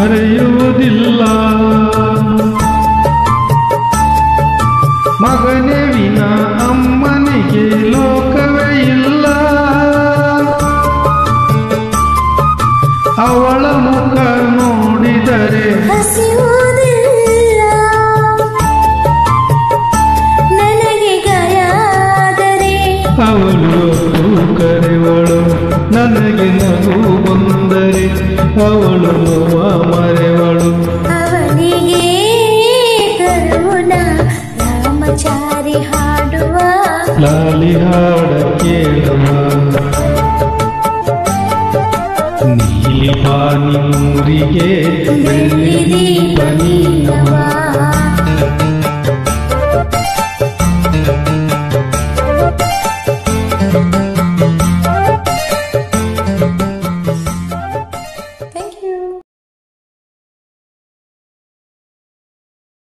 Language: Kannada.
ಮರೆಯುವುದಿಲ್ಲ ಮಗನೇ ವಿನ ಅಮ್ಮನಿಗೆ ಲೋಕವೇ ಇಲ್ಲ ಅವಳ ಮುಖ ನೋಡಿದರೆ ಹಸಿಯುವುದಿಲ್ಲ ನನಗೆ ಗಾಯಾದರೆ ಅವಳು ಕರೆವಳು ನನಗೆ ನಗು ಬಂದರೆ ಅವಳು ನೋವ ಮರೆವಳು ಅವನಿಗೆ ಕರುಣ ರಾಮಚಾರಿ ಹಾಡುವ ಲಾಲಿ ಹಾಡ ಕೇಳುವ ನೀಲಿ ಬಾನಿ ಊರಿಗೆ ಬೆಳ್ಳಿ ದೀಪ ನೀನವ